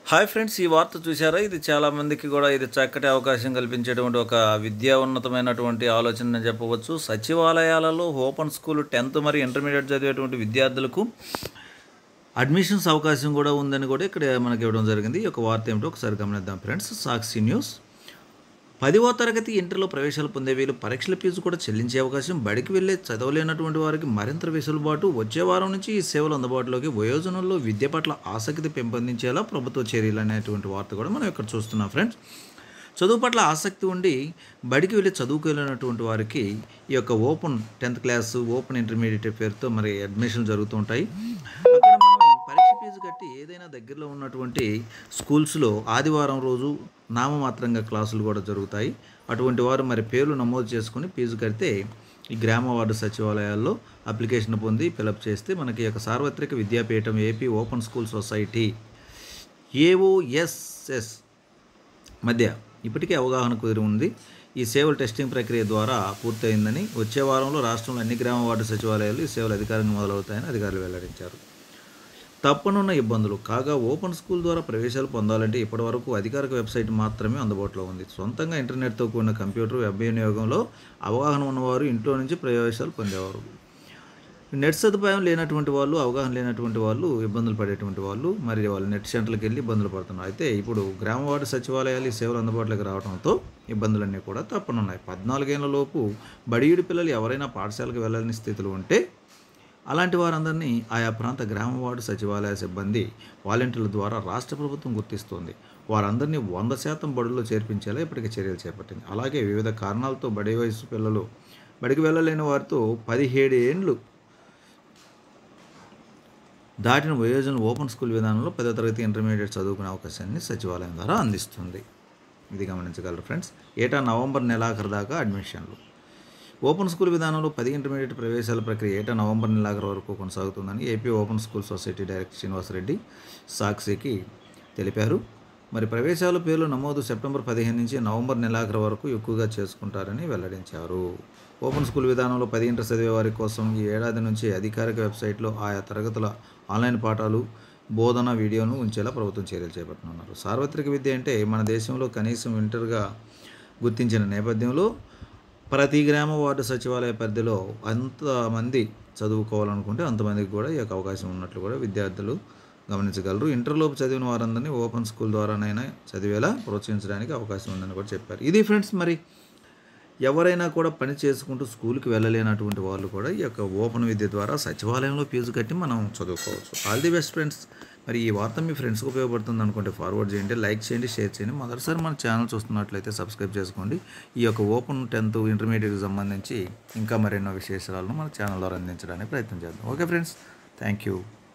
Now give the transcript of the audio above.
hi friends ఈ వార్త చూసారా ఇది చాలా మందికి కూడా ఇది చక్కటి అవకాశం కల్పించేటువంటి ఒక విద్యా ఉన్నతమైనటువంటి ఆలోచన అని చెప్పవచ్చు సచివాలయాలలో ఓపెన్ స్కూల్ టెన్త్ మరి ఇంటర్మీడియట్ చదివేటువంటి విద్యార్థులకు అడ్మిషన్స్ అవకాశం కూడా ఉందని కూడా ఇక్కడ మనకి ఇవ్వడం జరిగింది ఈ యొక్క వార్త ఏమిటో ఒకసారి గమనిద్దాం ఫ్రెండ్స్ సాక్షి న్యూస్ పదివ తరగతి ఇంటర్లో ప్రవేశాలు పొందే వీళ్ళు పరీక్షల ఫీజు కూడా చెల్లించే అవకాశం బడికి వెళ్ళే చదవలేనటువంటి వారికి మరింత వెసులుబాటు వచ్చే వారం నుంచి ఈ సేవలు అందుబాటులోకి వయోజనంలో విద్య పట్ల ఆసక్తి పెంపొందించేలా ప్రభుత్వ చర్యలు అనేటువంటి వార్త కూడా మనం ఇక్కడ చూస్తున్నాం ఫ్రెండ్స్ చదువు పట్ల ఆసక్తి ఉండి బడికి వెళ్ళి చదువుకోలేనటువంటి వారికి ఈ యొక్క open tenth class open intermediate పేరుతో మరి అడ్మిషన్ జరుగుతూ ఉంటాయి అక్కడ మనం పరీక్ష ఫీజు కట్టి ఏదైనా దగ్గరలో ఉన్నటువంటి స్కూల్స్లో ఆదివారం రోజు నామమాత్రంగా క్లాసులు కూడా జరుగుతాయి అటువంటి వారు మరి పేర్లు నమోదు చేసుకుని ఫీజు కడితే ఈ గ్రామ వార్డు సచివాలయాల్లో అప్లికేషన్ పొంది ఫిలప్ చేస్తే మనకి ఈ యొక్క సార్వత్రిక విద్యాపీఠం AP open school society AOSS మధ్య ఇప్పటికే అవగాహన కుదిరి ఉంది ఈ సేవల టెస్టింగ్ ప్రక్రియ ద్వారా పూర్తయిందని వచ్చే వారంలో రాష్ట్రంలో అన్ని గ్రామ వార్డు సచివాలయాలు ఈ సేవలు అధికారంగా మొదలవుతాయని అధికారులు వెల్లడించారు తప్పనున్న ఇబ్బందులు కాగా ఓపెన్ స్కూల్ ద్వారా ప్రవేశాలు పొందాలంటే ఇప్పటివరకు అధికారిక వెబ్సైట్ మాత్రమే అందుబాటులో ఉంది సొంతంగా ఇంటర్నెట్తో కూడిన కంప్యూటర్ వెబ్ వినియోగంలో అవగాహన ఉన్నవారు ఇంట్లో నుంచి ప్రవేశాలు పొందేవారు నెట్ సదుపాయం లేనటువంటి వాళ్ళు అవగాహన లేనటువంటి వాళ్ళు ఇబ్బందులు పడేటువంటి వాళ్ళు మరి వాళ్ళు నెట్ సెంటర్లకు వెళ్ళి ఇబ్బందులు పడుతున్నారు అయితే ఇప్పుడు గ్రామ వార్డు సచివాలయాలు ఈ సేవలు అందుబాటులోకి రావడంతో ఇబ్బందులన్నీ కూడా తప్పనున్నాయి పద్నాలుగేళ్ల లోపు బడియుడి పిల్లలు ఎవరైనా పాఠశాలకు వెళ్ళని స్థితిలో ఉంటే అలాంటి వారందరినీ ఆయా ప్రాంత గ్రామ వార్డు సచివాలయ సిబ్బంది వాలంటీర్ల ద్వారా రాష్ట్ర ప్రభుత్వం గుర్తిస్తోంది వారందరినీ వంద శాతం బడుల్లో చేర్పించేలా ఇప్పటికే చర్యలు చేపట్టింది అలాగే వివిధ కారణాలతో బడి వయసు పిల్లలు బడికి వెళ్ళలేని వారితో పదిహేడు ఏండ్లు దాటిన వయోజన ఓపెన్ స్కూల్ విధానంలో పదో తరగతి ఇంటర్మీడియట్ చదువుకునే అవకాశాన్ని సచివాలయం ద్వారా అందిస్తుంది ఇది గమనించగలరు ఫ్రెండ్స్ ఏటా నవంబర్ నెలాఖరు దాకా అడ్మిషన్లు ఓపెన్ స్కూల్ విధానంలో పది ఇంటర్మీడియట్ ప్రవేశాల ప్రక్రియ ఏటా నవంబర్ నెలాఖరు వరకు కొనసాగుతుందని AP open school society director Srinivasa Reddy సాక్షికి తెలిపారు మరి ప్రవేశాల పేర్లు నమోదు సెప్టెంబర్ పదిహేను నుంచి నవంబర్ నెలాఖరు వరకు ఎక్కువగా చేసుకుంటారని వెల్లడించారు ఓపెన్ స్కూల్ విధానంలో పది ఇంటర్ చదివే వారి కోసం ఈ ఏడాది నుంచి అధికారిక వెబ్సైట్లో ఆయా తరగతుల ఆన్లైన్ పాఠాలు బోధన వీడియోను ఉంచేలా ప్రభుత్వం చర్యలు చేపట్టనున్నారు సార్వత్రిక విద్య అంటే మన దేశంలో కనీసం ఇంటర్గా గుర్తించిన నేపథ్యంలో ప్రతి గ్రామ వార్డు సచివాలయ పరిధిలో అంతమంది చదువుకోవాలనుకుంటే అంతమందికి కూడా ఈ యొక్క అవకాశం ఉన్నట్లు కూడా విద్యార్థులు గమనించగలరు ఇంటర్లోపు చదివిన వారందరినీ ఓపెన్ స్కూల్ ద్వారానైనా చదివేలా ప్రోత్సహించడానికి అవకాశం ఉందని కూడా చెప్పారు ఇది ఫ్రెండ్స్ మరి ఎవరైనా కూడా పని చేసుకుంటూ స్కూల్కి వెళ్ళలేనటువంటి వాళ్ళు కూడా ఈ యొక్క ఓపెన్ విద్య ద్వారా సచివాలయంలో ఫీజు కట్టి మనం చదువుకోవచ్చు ఆల్ ది బెస్ట్ ఫ్రెండ్స్ మరి ఈ వార్త మీ ఫ్రెండ్స్కి ఉపయోగపడుతుంది అనుకుంటే ఫార్వర్డ్ చేయండి లైక్ చేయండి షేర్ చేయండి మొదటిసారి మన ఛానల్ చూస్తున్నట్లయితే సబ్స్క్రైబ్ చేసుకోండి ఈ యొక్క ఓపెన్ టెన్త్ ఇంటర్మీడియట్కి సంబంధించి ఇంకా మరెన్నో విశేషాలను మన ఛానల్ ద్వారా అందించడానికి ప్రయత్నం చేద్దాం ఓకే ఫ్రెండ్స్ థ్యాంక్ యూ